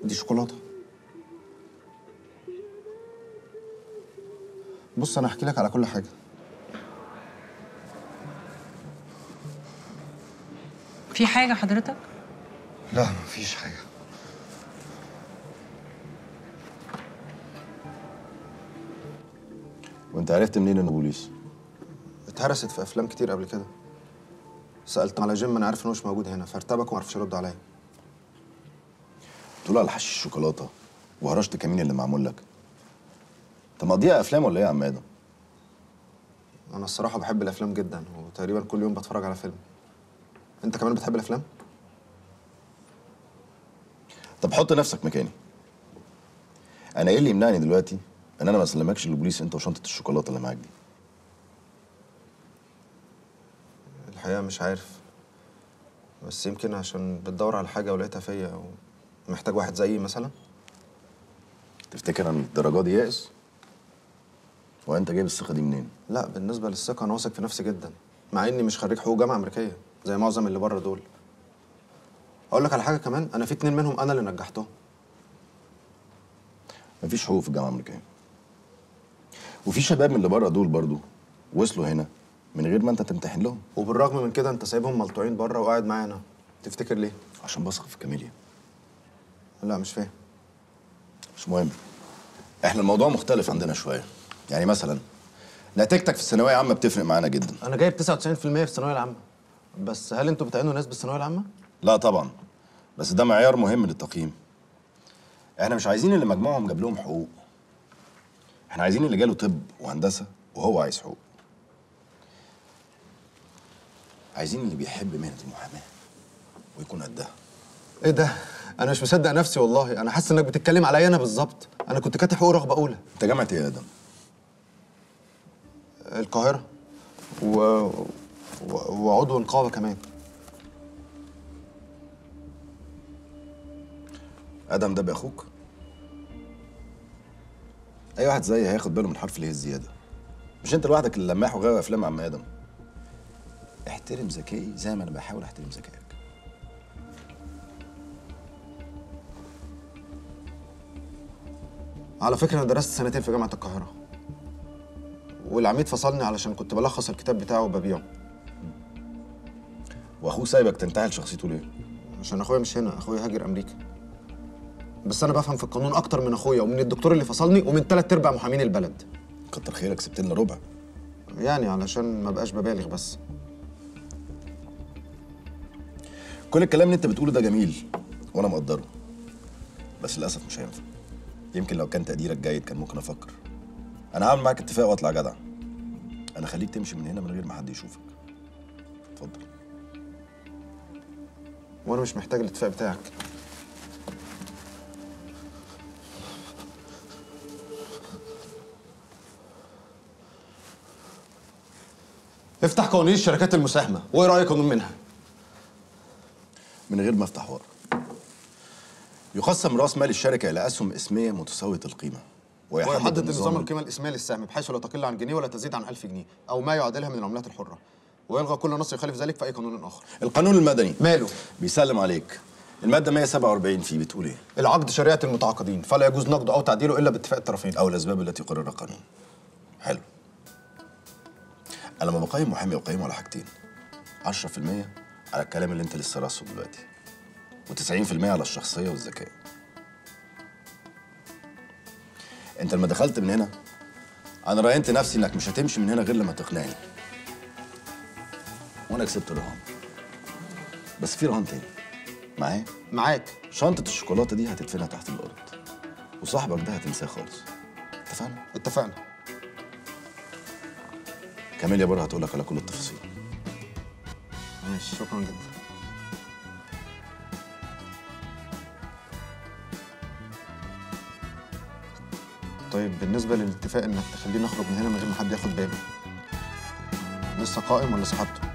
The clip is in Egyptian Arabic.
دي شوكولاته بص انا هحكي لك على كل حاجه في حاجه حضرتك لا مفيش حاجه وانت عرفت منين انه بوليس اتهرست في افلام كتير قبل كده سالت على جيم انا عارف انه مش موجود هنا فارتبك وما عرفش يرد عليا طلع على حشيش الشوكولاته وهرشت الكمين اللي معمول لك طب مقضيها افلام ولا ايه يا عم ادم انا الصراحه بحب الافلام جدا وتقريبا كل يوم بتفرج على فيلم انت كمان بتحب الافلام طب حط نفسك مكاني انا ايه اللي يمنعني دلوقتي ان انا ما اسلمكش للبوليس انت وشنطه الشوكولاته اللي معاك دي الحقيقه مش عارف بس يمكن عشان بتدور على حاجه ولقيتها فيا او محتاج واحد زيي مثلا تفتكر انا الدرجه دي يائس وانت جايب الثقه دي منين لا بالنسبه للثقه انا واثق في نفسي جدا مع اني مش خريج حقوق جامعه امريكيه زي معظم اللي بره دول اقول لك على حاجه كمان انا في اتنين منهم انا اللي نجحتهم مفيش حقوق في الجامعه الامريكيه وفي شباب من اللي بره دول برضو وصلوا هنا من غير ما انت تمتحن لهم وبالرغم من كده انت سايبهم ملطوعين بره وقاعد معايا انا تفتكر ليه عشان بثق في كاميليا لا مش فاهم مش مهم احنا الموضوع مختلف عندنا شويه يعني مثلا نتيجتك في الثانويه عامه بتفرق معانا جدا انا جايب 99% في الثانويه العامه بس هل انتوا بتعينوا ناس بالثانويه العامه لا طبعا بس ده معيار مهم للتقييم احنا مش عايزين اللي مجموعهم جاب لهم حقوق احنا عايزين اللي جاله طب وهندسه وهو عايز حقوق عايزين اللي بيحب مهنه المحاماه ويكون قدها ايه ده انا مش مصدق نفسي والله انا حاسس انك بتتكلم عليا انا بالظبط انا كنت كاتب حقوق رغبه اولى انت جامعه ايه يا ادم القاهره و... و... وعضو نقابه كمان ادم ده باخوك اي واحد زيي هياخد باله من حرف الايه الزياده مش انت لوحدك اللي لماح وغاوي افلام عم ادم احترم ذكائي زي ما انا بحاول احترم ذكائك على فكره انا درست سنتين في جامعه القاهره والعميد فصلني علشان كنت بلخص الكتاب بتاعه وببيعه واخوه سايبك تنتحل شخصيته ليه عشان اخويا مش هنا اخويا هاجر امريكا بس انا بفهم في القانون اكتر من اخويا ومن الدكتور اللي فصلني ومن ثلاث ارباع محامين البلد كتر خيرك سبت لنا ربع يعني علشان ما بقاش ببالغ بس كل الكلام اللي انت بتقوله ده جميل وانا مقدره بس للاسف مش هينفع يمكن لو كان تقديرك جيد كان ممكن افكر انا هعمل معاك اتفاق واطلع جدع انا خليك تمشي من هنا من غير ما حد يشوفك اتفضل وانا مش محتاج الاتفاق بتاعك افتح قوانين الشركات المساهمه وايه رايك قانون منها من غير ما افتح ورا يقسم راس مال الشركه الى اسهم اسميه متساويه القيمه ويحدد نظام القيمه الاسميه للسهم بحيث لا تقل عن جنيه ولا تزيد عن 1000 جنيه او ما يعادلها من العملات الحره ويلغى كل نص يخالف ذلك في اي قانون اخر القانون المدني ماله بيسلم عليك الماده 147 فيه بتقول ايه العقد شريعه المتعاقدين فلا يجوز نقده او تعديله الا باتفاق الطرفين او الاسباب التي يقررها القانون حلو انا لما بقيم محامي بقيمه على حاجتين 10% على الكلام اللي انت لسه راسه دلوقتي و90% على الشخصيه والذكاء انت لما دخلت من هنا انا راهنت نفسي انك مش هتمشي من هنا غير لما تقنعني وانا كسبت رهان بس في رهان تاني معايا معاك شنطه الشوكولاته دي هتدفنها تحت الارض وصاحبك ده هتنساه خالص اتفقنا اتفقنا كاميليا بره هتقول لك على كل التفاصيل ماشي شكرا جدا طيب بالنسبة للاتفاق انك تخليني اخرج من هنا من غير ما حد ياخد باله لسه قائم ولا سحبته؟